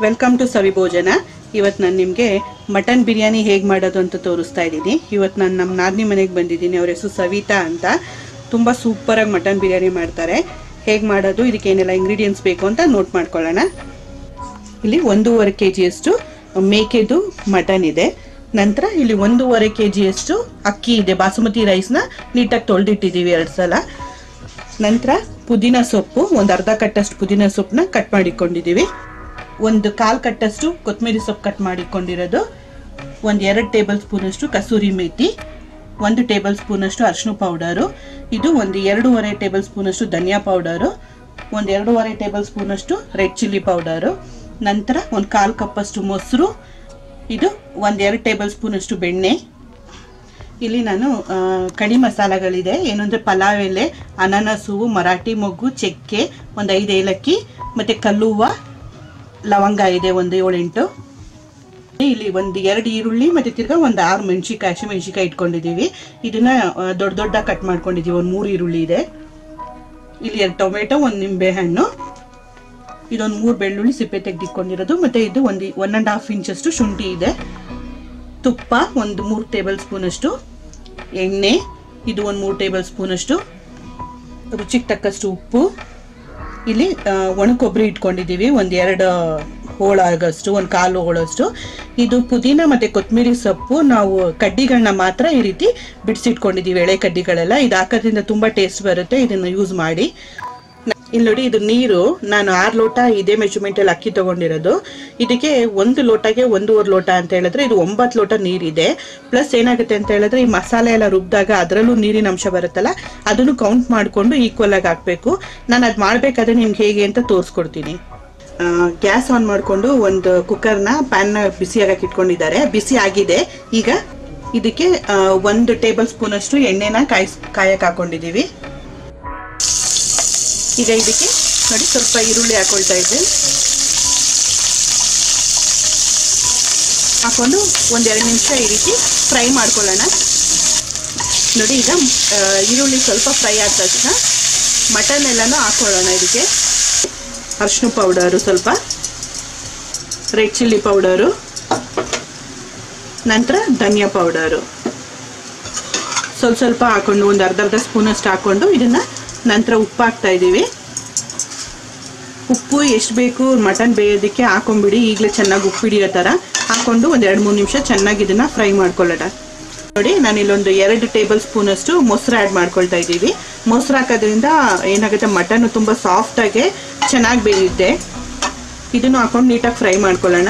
welcome to ಸವಿ ಭೋಜನ ಇವತ್ತು ನಾನು ನಿಮಗೆ ಮಟನ್ ಬಿರಿಯಾನಿ ಹೇಗೆ ಮಾಡೋದು ಅಂತ ತೋರಿಸ್ತಾ ಇದ್ದೀನಿ ಇವತ್ತು ನಾನು ನಮ್ಮ ನಾದಿನಿ ಮನೆಗೆ ಬಂದಿದ್ದೀನಿ ಅವ್ರ ಹೆಸರು ಸವಿತಾ ಅಂತ ತುಂಬ ಸೂಪರಾಗಿ ಮಟನ್ ಬಿರಿಯಾನಿ ಮಾಡ್ತಾರೆ ಹೇಗೆ ಮಾಡೋದು ಇದಕ್ಕೆ ಏನೆಲ್ಲ ಇಂಗ್ರೀಡಿಯೆಂಟ್ಸ್ ಬೇಕು ಅಂತ ನೋಟ್ ಮಾಡ್ಕೊಳ್ಳೋಣ ಇಲ್ಲಿ ಒಂದೂವರೆ ಕೆ ಜಿಯಷ್ಟು ಮೇಕೆದು ಮಟನ್ ಇದೆ ನಂತರ ಇಲ್ಲಿ ಒಂದೂವರೆ ಕೆ ಜಿಯಷ್ಟು ಅಕ್ಕಿ ಇದೆ ಬಾಸುಮತಿ ರೈಸ್ನ ನೀಟಾಗಿ ತೊಳೆದಿಟ್ಟಿದ್ದೀವಿ ಎರಡು ಸಲ ನಂತರ ಪುದೀನ ಸೊಪ್ಪು ಒಂದು ಅರ್ಧ ಕಟ್ಟಷ್ಟು ಪುದೀನ ಸೊಪ್ಪನ್ನ ಕಟ್ ಮಾಡಿಕೊಂಡಿದ್ದೀವಿ ಒಂದು ಕಾಲು ಕಟ್ಟಷ್ಟು ಕೊತ್ತಂಬರಿ ಸೊಪ್ಪು ಕಟ್ ಮಾಡಿಕೊಂಡಿರೋದು ಒಂದು ಎರಡು ಟೇಬಲ್ ಸ್ಪೂನಷ್ಟು ಕಸೂರಿ ಮೇಥಿ ಒಂದು ಟೇಬಲ್ ಸ್ಪೂನಷ್ಟು ಅರಿಶಿನ ಪೌಡರು ಇದು ಒಂದು ಎರಡೂವರೆ ಟೇಬಲ್ ಸ್ಪೂನಷ್ಟು ಧನಿಯಾ ಪೌಡರು ಒಂದು ಎರಡೂವರೆ ಟೇಬಲ್ ಸ್ಪೂನಷ್ಟು ರೆಡ್ ಚಿಲ್ಲಿ ಪೌಡರು ನಂತರ ಒಂದು ಕಾಲು ಕಪ್ಪಷ್ಟು ಮೊಸರು ಇದು ಒಂದು ಎರಡು ಟೇಬಲ್ ಸ್ಪೂನಷ್ಟು ಬೆಣ್ಣೆ ಇಲ್ಲಿ ನಾನು ಆ, ಕಡಿ ಮಸಾಲಗಳಿದೆ ಏನಂದ್ರೆ ಪಲಾವ್ ಎಲೆ ಅನಾನಸ್ ಹೂವು ಮರಾಠಿ ಮೊಗ್ಗು ಚಕ್ಕೆ ಒಂದು ಐದು ಏಲಕ್ಕಿ ಮತ್ತೆ ಕಲ್ಲುವ ಲವಂಗ ಇದೆ ಒಂದು ಏಳೆಂಟು ಇಲ್ಲಿ ಒಂದು ಎರಡು ಈರುಳ್ಳಿ ಮತ್ತೆ ತಿರ್ಗಾ ಒಂದು ಆರು ಮೆಣಸಿಕಾಯಿ ಹಸಿ ಮೆಣಸಿಕಾಯಿ ಇಟ್ಕೊಂಡಿದ್ದೀವಿ ಇದನ್ನ ಆ, ದೊಡ್ಡ ದೊಡ್ಡ ಕಟ್ ಮಾಡ್ಕೊಂಡಿದ್ದೀವಿ ಒಂದು ಮೂರು ಈರುಳ್ಳಿ ಇದೆ ಇಲ್ಲಿ ಎರಡು ಟೊಮೆಟೊ ಒಂದು ನಿಂಬೆ ಹಣ್ಣು ಇದೊಂದು ಮೂರು ಬೆಳ್ಳುಳ್ಳಿ ಸಿಪ್ಪೆ ತೆಗೆದಿಟ್ಕೊಂಡಿರೋದು ಮತ್ತೆ ಇದು ಒಂದು ಒನ್ ಆ್ಯಂಡ್ ಹಾಫ್ ಇಂಚಷ್ಟು ಶುಂಠಿ ಇದೆ ತುಪ್ಪ ಒಂದು ಮೂರು ಟೇಬಲ್ ಸ್ಪೂನಷ್ಟು ಎಣ್ಣೆ ಇದು ಒಂದು ಮೂರು ಟೇಬಲ್ ಸ್ಪೂನಷ್ಟು ರುಚಿಗೆ ತಕ್ಕಷ್ಟು ಉಪ್ಪು ಇಲ್ಲಿ ಆ, ಒಣ ಕೊಬ್ಬರಿ ಇಟ್ಕೊಂಡಿದ್ದೀವಿ ಒಂದು ಎರಡು ಹೋಳಾಗಷ್ಟು ಒಂದು ಕಾಲು ಹೋಳಷ್ಟು ಇದು ಪುದೀನ ಮತ್ತು ಕೊತ್ತಂಬರಿ ಸೊಪ್ಪು ನಾವು ಕಡ್ಡಿಗಳನ್ನ ಮಾತ್ರ ಈ ರೀತಿ ಬಿಡಿಸಿಟ್ಕೊಂಡಿದ್ದೀವಿ ಎಳೆ ಕಡ್ಡಿಗಳೆಲ್ಲ ಇದು ಹಾಕೋದ್ರಿಂದ ತುಂಬ ಟೇಸ್ಟ್ ಬರುತ್ತೆ ಇದನ್ನು ಯೂಸ್ ಮಾಡಿ ಇಲ್ಲಿ ನೋಡಿ ಇದು ನೀರು ನಾನು ಆರು ಲೋಟ ಇದೇ ಮೆಜರ್ಮೆಂಟಲ್ಲಿ ಅಕ್ಕಿ ತಗೊಂಡಿರೋದು ಇದಕ್ಕೆ ಒಂದು ಲೋಟಗೆ ಒಂದೂವರೆ ಲೋಟ ಅಂತ ಹೇಳಿದ್ರೆ ಇದು ಒಂಬತ್ತು ಲೋಟ ನೀರಿದೆ ಪ್ಲಸ್ ಏನಾಗುತ್ತೆ ಅಂತ ಹೇಳಿದ್ರೆ ಈ ಮಸಾಲೆ ಎಲ್ಲ ರುಬ್ಬಿದಾಗ ಅದರಲ್ಲೂ ನೀರಿನ ಅಂಶ ಬರುತ್ತಲ್ಲ ಅದನ್ನು ಕೌಂಟ್ ಮಾಡಿಕೊಂಡು ಈಕ್ವಲ್ ಆಗಿ ಹಾಕಬೇಕು ನಾನು ಅದು ಮಾಡಬೇಕಾದ್ರೆ ನಿಮ್ಗೆ ಹೇಗೆ ಅಂತ ತೋರಿಸ್ಕೊಡ್ತೀನಿ ಗ್ಯಾಸ್ ಆನ್ ಮಾಡಿಕೊಂಡು ಒಂದು ಕುಕ್ಕರ್ನ ಪ್ಯಾನ್ನ ಬಿಸಿ ಆಗಕ್ಕೆ ಇಟ್ಕೊಂಡಿದ್ದಾರೆ ಬಿಸಿ ಆಗಿದೆ ಈಗ ಇದಕ್ಕೆ ಆ, ಒಂದು ಟೇಬಲ್ ಸ್ಪೂನಷ್ಟು ಎಣ್ಣೆನ ಕಾಯಿಸ್ ಕಾಯಕ್ಕೆ ಹಾಕೊಂಡಿದ್ದೀವಿ ಈಗ ಇದಕ್ಕೆ ನೋಡಿ ಸ್ವಲ್ಪ ಈರುಳ್ಳಿ ಹಾಕೊಳ್ತಾ ಇದ್ದೆ ಹಾಕೊಂಡು ಒಂದೆರಡು ನಿಮಿಷ ಈ ರೀತಿ ಫ್ರೈ ಮಾಡ್ಕೊಳ್ಳೋಣ ನೋಡಿ ಈಗ ಆ, ಈರುಳ್ಳಿ ಸ್ವಲ್ಪ ಫ್ರೈ ಆದ ತಕ್ಷಣ ಮಟನ್ ಎಲ್ಲನೂ ಹಾಕೊಳ್ಳೋಣ ಇದಕ್ಕೆ ಅರಿಶಿನ ಪೌಡರು ಸ್ವಲ್ಪ ರೆಡ್ ಚಿಲ್ಲಿ ಪೌಡರು ನಂತರ ಧನಿಯಾ ಪೌಡರು ಸ್ವಲ್ಪ ಸ್ವಲ್ಪ ಹಾಕೊಂಡು ಒಂದು ಅರ್ಧ ಅರ್ಧ ಸ್ಪೂನಷ್ಟು ಹಾಕೊಂಡು ಇದನ್ನ ನಂತರ ಉಪ್ಪು ಹಾಕ್ತಾ ಇದ್ದೀವಿ ಉಪ್ಪು ಎಷ್ಟು ಬೇಕು ಮಟನ್ ಬೇಯೋದಕ್ಕೆ ಹಾಕೊಂಡ್ಬಿಡಿ ಈಗಲೇ ಚೆನ್ನಾಗಿ ಉಪ್ಪು ಹಿಡಿಯೋ ಥರ ಹಾಕೊಂಡು ಒಂದು ಎರಡು ಮೂರು ನಿಮಿಷ ಚೆನ್ನಾಗಿ ಇದನ್ನ ಫ್ರೈ ಮಾಡ್ಕೊಳ್ಳೋಣ ನೋಡಿ ನಾನು ಇಲ್ಲೊಂದು ಎರಡು ಟೇಬಲ್ ಸ್ಪೂನಷ್ಟು ಮೊಸರು ಆ್ಯಡ್ ಮಾಡ್ಕೊಳ್ತಾ ಇದ್ದೀವಿ ಮೊಸರು ಹಾಕೋದ್ರಿಂದ ಏನಾಗುತ್ತೆ ಮಟನ್ ತುಂಬ ಸಾಫ್ಟಾಗಿ ಚೆನ್ನಾಗಿ ಬೇಯುತ್ತೆ ಇದನ್ನು ಹಾಕೊಂಡು ನೀಟಾಗಿ ಫ್ರೈ ಮಾಡ್ಕೊಳ್ಳೋಣ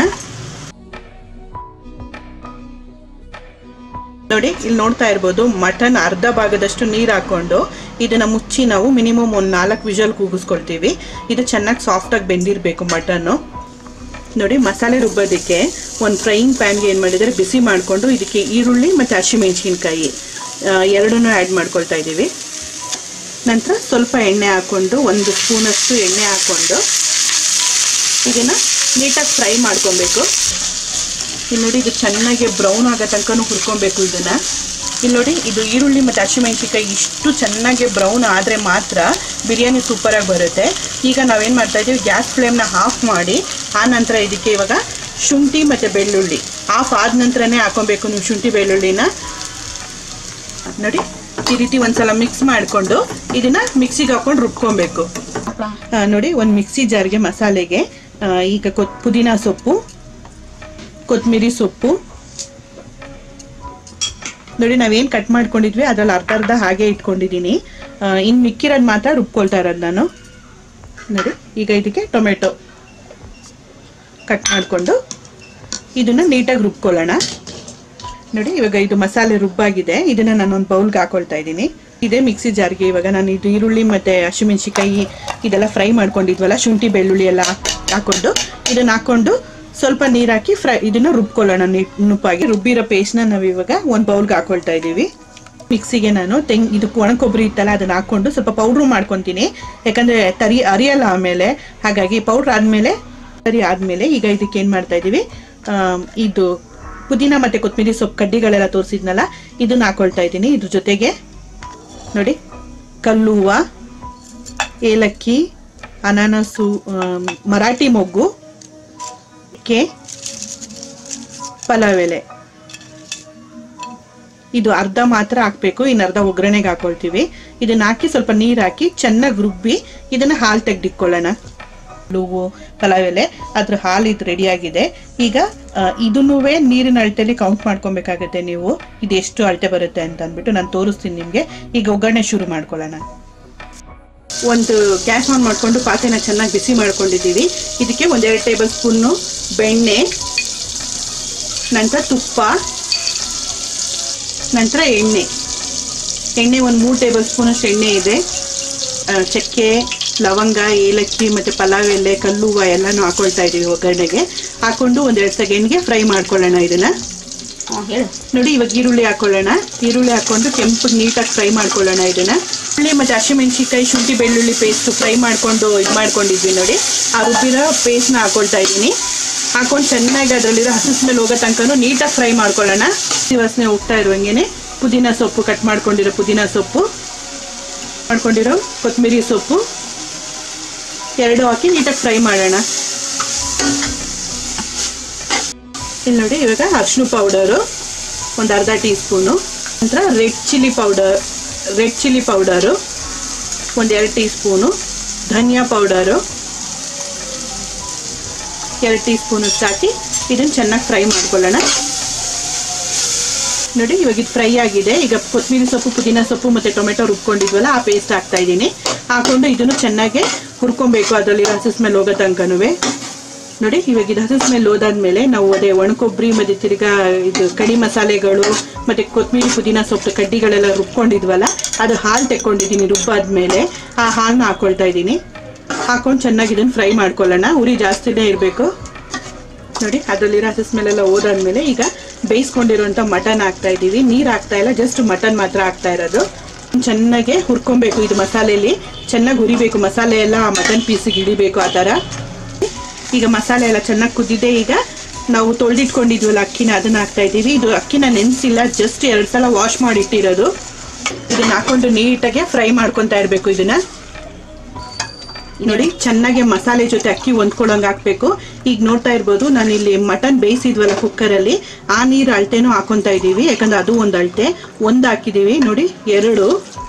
ನೋಡಿ ಇಲ್ಲಿ ನೋಡ್ತಾ ಇರ್ಬೋದು ಮಟನ್ ಅರ್ಧ ಭಾಗದಷ್ಟು ನೀರು ಹಾಕೊಂಡು ಇದನ್ನ ಮುಚ್ಚಿ ನಾವು ಮಿನಿಮಮ್ ಒಂದು ನಾಲ್ಕು ವಿಜಲ್ ಕೂಗಿಸ್ಕೊಳ್ತೀವಿ ಇದು ಚೆನ್ನಾಗಿ ಸಾಫ್ಟಾಗಿ ಬೆಂದಿರಬೇಕು ಮಟನ್ನು ನೋಡಿ ಮಸಾಲೆ ರುಬ್ಬೋದಕ್ಕೆ ಒಂದು ಫ್ರೈಯಿಂಗ್ ಪ್ಯಾನ್ಗೆ ಏನು ಮಾಡಿದರೆ ಬಿಸಿ ಮಾಡಿಕೊಂಡು ಇದಕ್ಕೆ ಈರುಳ್ಳಿ ಮತ್ತು ಹಸಿಮೆಣಸಿನ್ಕಾಯಿ ಎರಡನ್ನೂ ಆ್ಯಡ್ ಮಾಡ್ಕೊಳ್ತಾ ಇದ್ದೀವಿ ನಂತರ ಸ್ವಲ್ಪ ಎಣ್ಣೆ ಹಾಕ್ಕೊಂಡು ಒಂದು ಸ್ಪೂನಷ್ಟು ಎಣ್ಣೆ ಹಾಕ್ಕೊಂಡು ಇದನ್ನು ನೀಟಾಗಿ ಫ್ರೈ ಮಾಡ್ಕೊಬೇಕು ಇಲ್ಲಿ ನೋಡಿ ಇದು ಚೆನ್ನಾಗಿ ಬ್ರೌನ್ ಆಗೋ ತನಕನೂ ಹುರ್ಕೊಬೇಕು ಇದನ್ನ ಇಲ್ಲಿ ನೋಡಿ ಇದು ಈರುಳ್ಳಿ ಮತ್ತು ಹಸಿಮೆಣಸಿನ್ಕಾಯಿ ಇಷ್ಟು ಚೆನ್ನಾಗಿ ಬ್ರೌನ್ ಆದರೆ ಮಾತ್ರ ಬಿರಿಯಾನಿ ಸೂಪರಾಗಿ ಬರುತ್ತೆ ಈಗ ನಾವೇನು ಮಾಡ್ತಾ ಇದ್ದೀವಿ ಗ್ಯಾಸ್ ಫ್ಲೇಮ್ನ ಆಫ್ ಮಾಡಿ ಆ ನಂತರ ಇದಕ್ಕೆ ಇವಾಗ ಶುಂಠಿ ಮತ್ತು ಬೆಳ್ಳುಳ್ಳಿ ಆಫ್ ಆದ ನಂತರನೇ ಹಾಕೊಬೇಕು ನೀವು ಶುಂಠಿ ಬೆಳ್ಳುಳ್ಳಿನ ನೋಡಿ ಈ ರೀತಿ ಒಂದ್ಸಲ ಮಿಕ್ಸ್ ಮಾಡಿಕೊಂಡು ಇದನ್ನ ಮಿಕ್ಸಿಗೆ ಹಾಕೊಂಡು ರುಬ್ಕೊಬೇಕು ಆ, ನೋಡಿ ಒಂದು ಮಿಕ್ಸಿ ಜಾರ್ಗೆ ಮಸಾಲೆಗೆ ಆ, ಈಗ ಕೊತ್ ಪುದೀನ ಸೊಪ್ಪು ಕೊತ್ತಂಬರಿ ಸೊಪ್ಪು ನೋಡಿ ನಾವೇನು ಕಟ್ ಮಾಡ್ಕೊಂಡಿದ್ವಿ ಅದ್ರಲ್ಲಿ ಅರ್ಧ ಅರ್ಧ ಹಾಗೆ ಇಟ್ಕೊಂಡಿದ್ದೀನಿ ಇನ್ನು ಮಿಕ್ಕಿರೋದು ಮಾತ್ರ ರುಬ್ಕೊಳ್ತಾ ಇರೋದು ನಾನು ನೋಡಿ ಈಗ ಇದಕ್ಕೆ ಟೊಮೆಟೊ ಕಟ್ ಮಾಡಿಕೊಂಡು ಇದನ್ನ ನೀಟಾಗಿ ರುಬ್ಕೊಳ್ಳೋಣ ನೋಡಿ ಇವಾಗ ಇದು ಮಸಾಲೆ ರುಬ್ಬಾಗಿದೆ ಇದನ್ನ ನಾನು ಒಂದು ಬೌಲ್ಗೆ ಹಾಕೊಳ್ತಾ ಇದ್ದೀನಿ ಇದೇ ಮಿಕ್ಸಿ ಜಾರ್ಗೆ ಇವಾಗ ನಾನು ಇದು ಈರುಳ್ಳಿ ಮತ್ತು ಹಸಿಮೆಣಸಿಕಾಯಿ ಇದೆಲ್ಲ ಫ್ರೈ ಮಾಡ್ಕೊಂಡಿದ್ವಲ್ಲ ಶುಂಠಿ ಬೆಳ್ಳುಳ್ಳಿ ಎಲ್ಲ ಹಾಕ್- ಹಾಕೊಂಡು ಇದನ್ನ ಹಾಕೊಂಡು ಸ್ವಲ್ಪ ನೀರು ಹಾಕಿ ಫ್ರೈ ಇದನ್ನ ರುಬ್ಕೊಳ್ಳೋಣ ನೀಟ್ ನುಪ್ಪಾಗಿ ರುಬ್ಬಿರೋ ಪೇಸ್ಟ್ನ ನಾವು ಇವಾಗ ಒಂದು ಬೌಲ್ಗೆ ಹಾಕೊಳ್ತಾ ಇದ್ದೀವಿ ಮಿಕ್ಸಿಗೆ ನಾನು ತೆಂಗ್ ಇದು ಒಣ ಕೊಬ್ಬರಿ ಇತ್ತಲ್ಲ ಅದನ್ನ ಹಾಕೊಂಡು ಸ್ವಲ್ಪ ಪೌಡ್ರು ಮಾಡ್ಕೊತೀನಿ ಯಾಕಂದ್ರೆ ತರಿ ಅರಿಯಲ್ಲ ಆಮೇಲೆ ಹಾಗಾಗಿ ಪೌಡ್ರ್ ಆದಮೇಲೆ ಸರಿ ಆದಮೇಲೆ ಈಗ ಇದಕ್ಕೆ ಏನು ಮಾಡ್ತಾ ಇದ್ದೀವಿ ಆಮ್, ಇದು ಪುದೀನ ಮತ್ತು ಕೊತ್ತಂಬರಿ ಸೊಪ್ಪು ಕಡ್ಡಿಗಳೆಲ್ಲ ತೋರಿಸಿದ್ನಲ್ಲ ಇದನ್ನ ಹಾಕೊಳ್ತಾ ಇದ್ದೀನಿ ಇದ್ರ ಜೊತೆಗೆ ನೋಡಿ ಕಲ್ಲುವ ಏಲಕ್ಕಿ ಅನಾನಸು ಆಮ್, ಮರಾಠಿ ಮೊಗ್ಗು ಚಕ್ಕೆ ಪಲಾವ್ ಎಲೆ ಇದು ಅರ್ಧ ಮಾತ್ರ ಹಾಕ್ಬೇಕು ಇನ್ನು ಅರ್ಧ ಒಗ್ಗರಣೆಗೆ ಹಾಕೊಳ್ತೀವಿ ಇದನ್ನ ಹಾಕಿ ಸ್ವಲ್ಪ ನೀರು ಹಾಕಿ ಚೆನ್ನಾಗಿ ರುಬ್ಬಿ ಇದನ್ನ ಹಾಲು ತೆಗ್ದಿಟ್ಕೊಳ್ಳೋಣ ಹೂವು ಪಲಾವ್ ಎಲೆ ಅದ್ರ ಹಾಲು ಇದು ರೆಡಿ ಆಗಿದೆ ಈಗ ಇದನ್ನೂ ನೀರಿನ ಅಳತೆಲಿ ಕೌಂಟ್ ಮಾಡ್ಕೊಬೇಕಾಗತ್ತೆ ನೀವು ಇದು ಎಷ್ಟು ಅಳತೆ ಬರುತ್ತೆ ಅಂತ ಅಂದ್ಬಿಟ್ಟು ನಾನು ತೋರಿಸ್ತೀನಿ ನಿಮಗೆ ಈಗ ಒಗ್ಗರಣೆ ಶುರು ಮಾಡ್ಕೊಳ್ಳೋಣ ಒಂದು ಗ್ಯಾಸ್ ಆನ್ ಮಾಡಿಕೊಂಡು ಪಾತ್ರೆನ ಚೆನ್ನಾಗಿ ಬಿಸಿ ಮಾಡ್ಕೊಂಡಿದ್ದೀವಿ ಇದಕ್ಕೆ ಒಂದೆರಡು ಟೇಬಲ್ ಸ್ಪೂನು ಬೆಣ್ಣೆ ನಂತರ ತುಪ್ಪ ನಂತರ ಎಣ್ಣೆ ಎಣ್ಣೆ ಒಂದು ಮೂರು ಟೇಬಲ್ ಸ್ಪೂನಷ್ಟು ಎಣ್ಣೆ ಇದೆ ಆ, ಚಕ್ಕೆ ಲವಂಗ ಏಲಕ್ಕಿ ಮತ್ತು ಪಲಾವ್ ಎಲೆ ಕಲ್ಲುವ ಎಲ್ಲನೂ ಹಾಕೊಳ್ತಾ ಇದ್ದೀವಿ ಒಗ್ಗರಣೆಗೆ ಹಾಕೊಂಡು ಒಂದೆರಡು ಸೆಕೆಂಡ್ಗೆ ಫ್ರೈ ಮಾಡ್ಕೊಳ್ಳೋಣ ಇದನ್ನ ಹೇಳು ನೋಡಿ ಇವಾಗ ಈರುಳ್ಳಿ ಹಾಕೊಳ್ಳೋಣ ಈರುಳ್ಳಿ ಹಾಕೊಂಡು ಕೆಂಪಗೆ ನೀಟಾಗಿ ಫ್ರೈ ಮಾಡ್ಕೊಳ್ಳೋಣ ಇದನ್ನ ಈರುಳ್ಳಿ ಮತ್ತು ಹಸಿಮೆಣಸಿಕಾಯಿ ಶುಂಠಿ ಬೆಳ್ಳುಳ್ಳಿ ಪೇಸ್ಟ್ ಫ್ರೈ ಮಾಡ್ಕೊಂಡು ಇದು ಮಾಡ್ಕೊಂಡಿದ್ವಿ ನೋಡಿ ಆ ರುಬ್ಬಿರೋ ಪೇಸ್ಟ್ನ ಹಾಕೊಳ್ತಾ ಇದ್ದೀನಿ ಹಾಕೊಂಡು ಚೆನ್ನಾಗಿ ಅದರಲ್ಲಿರೋ ಹಸಿ ಸ್ಮೆಲ್ ಹೋಗೋ ತನಕನೂ ನೀಟಾಗಿ ಫ್ರೈ ಮಾಡ್ಕೊಳ್ಳೋಣ ಹಸಿ ವಾಸನೆ ಹೋಗ್ತಾ ಇರುವಂಗೆನೆ ಪುದೀನ ಸೊಪ್ಪು ಕಟ್ ಮಾಡ್ಕೊಂಡಿರೋ ಪುದೀನ ಸೊಪ್ಪು ಮಾಡ್ಕೊಂಡಿರೋ ಕೊತ್ತಂಬರಿ ಸೊಪ್ಪು ಎರಡು ಹಾಕಿ ನೀಟಾಗಿ ಫ್ರೈ ಮಾಡೋಣ ಇಲ್ಲಿ ನೋಡಿ ಇವಾಗ ಅರ್ಶಿನ ಪೌಡರು ಒಂದು ಅರ್ಧ ಟೀ ಸ್ಪೂನು ನಂತರ red chilli powder red chilli powder ಒಂದು ಎರಡು ಟೀ ಸ್ಪೂನು ಧನಿಯಾ ಪೌಡರು ಎರಡು ಟೀ ಸ್ಪೂನ್ ಹಾಕಿ ಇದನ್ನು ಚೆನ್ನಾಗಿ ಫ್ರೈ ಮಾಡ್ಕೊಳ್ಳೋಣ ನೋಡಿ ಇವಾಗ ಇದು ಫ್ರೈ ಆಗಿದೆ ಈಗ ಕೊತ್ತಂಬರಿ ಸೊಪ್ಪು ಪುದೀನ ಸೊಪ್ಪು ಮತ್ತು ಟೊಮೆಟೊ ರುಬ್ಕೊಂಡಿದ್ವಲ್ಲ ಆ ಪೇಸ್ಟ್ ಹಾಕ್ತಾ ಇದ್ದೀನಿ ಹಾಕೊಂಡು ಇದನ್ನು ಚೆನ್ನಾಗಿ ಹುರ್ಕೊಬೇಕು ಅದರಲ್ಲಿ ಹಸಿ ಸ್ಮೆಲ್ ಹೋಗೋ ತನಕನೂ ನೋಡಿ ಇವಾಗ ಇದು ಹಸಿ ಸ್ಮೆಲ್ ಹೋದಾದ್ಮೇಲೆ ನಾವು ಅದೇ ಒಣಕೊಬ್ಬರಿ ಮತ್ತು ತಿರ್ಗಾ ಇದು ಕಡಿ ಮಸಾಲೆಗಳು ಮತ್ತು ಕೊತ್ತಂಬರಿ ಪುದೀನ ಸೊಪ್ಪು ಕಡ್ಡಿಗಳೆಲ್ಲ ರುಬ್ಕೊಂಡಿದ್ವಲ್ಲ ಅದು ಹಾಲು ತೆಕ್ಕೊಂಡಿದ್ದೀನಿ ರುಬ್ಬಾದ್ಮೇಲೆ ಆ ಹಾಲನ್ನ ಹಾಕೊಳ್ತಾ ಇದ್ದೀನಿ ಹಾಕೊಂಡು ಚೆನ್ನಾಗಿ ಇದನ್ನು ಫ್ರೈ ಮಾಡ್ಕೊಳ್ಳೋಣ ಉರಿ ಜಾಸ್ತಿನೇ ಇರಬೇಕು ನೋಡಿ ಅದರಲ್ಲಿರೋ ಹಸಿ ಸ್ಮೆಲ್ ಎಲ್ಲ ಹೋದಾದ್ಮೇಲೆ ಈಗ ಬೇಯಿಸ್ಕೊಂಡಿರುವಂಥ ಮಟನ್ ಹಾಕ್ತಾ ಇದ್ದೀವಿ ನೀರು ಹಾಕ್ತಾ ಇಲ್ಲ ಜಸ್ಟ್ ಮಟನ್ ಮಾತ್ರ ಹಾಕ್ತಾ ಇರೋದು ಚೆನ್ನಾಗೆ ಹುರ್ಕೊಬೇಕು ಇದು ಮಸಾಲೆಯಲ್ಲಿ ಚೆನ್ನಾಗಿ ಹುರಿಬೇಕು ಮಸಾಲೆ ಎಲ್ಲ ಮಟನ್ ಪೀಸಿಗೆ ಇಳಿಬೇಕು ಆ ಥರ ಈಗ ಮಸಾಲೆ ಎಲ್ಲ ಚೆನ್ನಾಗಿ ಕುದ್ದಿದೆ ಈಗ ನಾವು ತೊಳೆದಿಟ್ಕೊಂಡಿದ್ವಲ್ಲ ಅಕ್ಕಿನ ಅದನ್ನ ಹಾಕ್ತಾ ಇದ್ದೀವಿ ಇದು ಅಕ್ಕಿನ ನೆನೆಸಿಲ್ಲ ಜಸ್ಟ್ ಎರಡು ಸಲ ವಾಶ್ ಮಾಡಿ ಇಟ್ಟಿರೋದು ಇದನ್ನ ಹಾಕೊಂಡು ನೀಟಾಗಿ ಫ್ರೈ ಮಾಡ್ಕೊತಾ ಇರಬೇಕು ಇದನ್ನ ನೋಡಿ ಚೆನ್ನಾಗಿ ಮಸಾಲೆ ಜೊತೆ ಅಕ್ಕಿ ಹೊಂದ್ಕೊಳ್ಳೋಂಗೆ ಹಾಕ್ಬೇಕು ಈಗ ನೋಡ್ತಾ ಇರ್ಬೋದು ನಾನು ಇಲ್ಲಿ ಮಟನ್ ಬೇಯಿಸಿದ್ವಲ್ಲ ಕುಕ್ಕರಲ್ಲಿ ಆ ನೀರು ಅಳತೆನೂ ಹಾಕೊಂತಾ ಇದ್ದೀವಿ ಯಾಕಂದ್ರೆ ಅದು ಒಂದು ಅಳತೆ ಒಂದು ಹಾಕಿದ್ದೀವಿ ನೋಡಿ ಎರಡು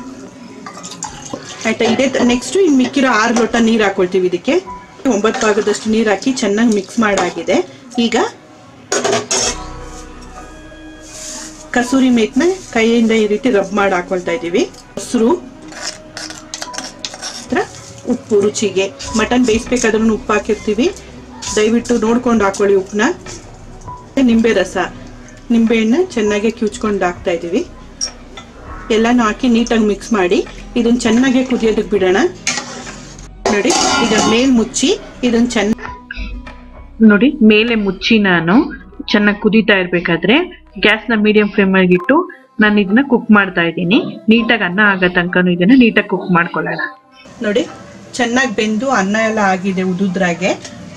ಆಯ್ತಾ ಇದೇ ನೆಕ್ಸ್ಟ್ ಇನ್ನು ಮಿಕ್ಕಿರೋ ಆರು ಲೋಟ ನೀರು ಹಾಕೊಳ್ತೀವಿ ಇದಕ್ಕೆ ಒಂಬತ್ತು ಭಾಗದಷ್ಟು ನೀರು ಹಾಕಿ ಚೆನ್ನಾಗಿ ಮಿಕ್ಸ್ ಮಾಡಾಗಿದೆ ಈಗ ಕಸೂರಿ ಮೇತ್ನ ಕೈಯಿಂದ ಈ ರೀತಿ ರಬ್ ಮಾಡಿ ಹಾಕೊಳ್ತಾ ಇದ್ದೀವಿ ಮೊಸರು ಹತ್ರ ಉಪ್ಪು ರುಚಿಗೆ ಮಟನ್ ಬೇಯಿಸ್ಬೇಕಾದ್ರೂ ಉಪ್ಪು ಹಾಕಿರ್ತೀವಿ ದಯವಿಟ್ಟು ನೋಡ್ಕೊಂಡು ಹಾಕೊಳ್ಳಿ ಉಪ್ಪನ್ನ ನಿಂಬೆ ರಸ ನಿಂಬೆಹಣ್ಣ ಚೆನ್ನಾಗಿ ಕಿವುಚ್ಕೊಂಡು ಹಾಕ್ತಾ ಇದ್ದೀವಿ ಎಲ್ಲಾನು ಹಾಕಿ ನೀಟಾಗಿ ಮಿಕ್ಸ್ ಮಾಡಿ ಇದನ್ನ ಚೆನ್ನಾಗಿ ಕುದಿಯೋದಕ್ಕೆ ಬಿಡೋಣ ನೋಡಿ ಈಗ ಮೇಲ್ ಮುಚ್ಚಿ ಇದನ್ನ ಚೆನ್ನ ನೋಡಿ ಮೇಲೆ ಮುಚ್ಚಿ ನಾನು ಚೆನ್ನಾಗಿ ಕುದೀತಾ ಇರ್ಬೇಕಾದ್ರೆ ಗ್ಯಾಸ್ನ ಮೀಡಿಯಂ ಫ್ಲೇಮಲ್ಲಿ ಇಟ್ಟು ನಾನು ಇದನ್ನ ಕುಕ್ ಮಾಡ್ತಾ ಇದ್ದೀನಿ ನೀಟಾಗಿ ಅನ್ನ ಆಗೋ ತನಕನೂ ಇದನ್ನ ನೀಟಾಗಿ ಕುಕ್ ಮಾಡ್ಕೊಳ್ಳೋಣ ನೋಡಿ ಚೆನ್ನಾಗಿ ಬೆಂದು ಅನ್ನ ಎಲ್ಲ ಆಗಿದೆ ಉದುದ್ರಾಗೆ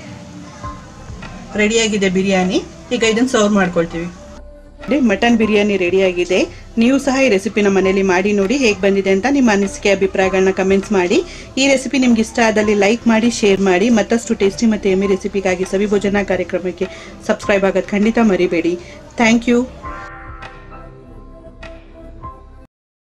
ರೆಡಿಯಾಗಿದೆ ಬಿರಿಯಾನಿ ಈಗ ಇದನ್ನ ಸರ್ವ್ ಮಾಡ್ಕೊಳ್ತೀವಿ ನೋಡಿ, ಮಟನ್ ಬಿರಿಯಾನಿ ರೆಡಿಯಾಗಿದೆ ನೀವು ಸಹ ಈ ರೆಸಿಪಿನ ಮನೇಲಿ ಮಾಡಿ ನೋಡಿ ಹೇಗೆ ಬಂದಿದೆ ಅಂತ ನಿಮ್ಮ ಅನಿಸಿಕೆ ಅಭಿಪ್ರಾಯಗಳನ್ನ ಕಮೆಂಟ್ಸ್ ಮಾಡಿ ಈ ರೆಸಿಪಿ ನಿಮ್ಗೆ ಇಷ್ಟ ಆದಲ್ಲಿ ಲೈಕ್ ಮಾಡಿ ಶೇರ್ ಮಾಡಿ ಮತ್ತಷ್ಟು ಟೇಸ್ಟಿ ಮತ್ತು ಎಮ್ಮಿ ರೆಸಿಪಿಗಾಗಿ ಸವಿ ಭೋಜನ ಕಾರ್ಯಕ್ರಮಕ್ಕೆ ಸಬ್ಸ್ಕ್ರೈಬ್ ಆಗೋದು ಖಂಡಿತ ಮರಿಬೇಡಿ ಥ್ಯಾಂಕ್ ಯು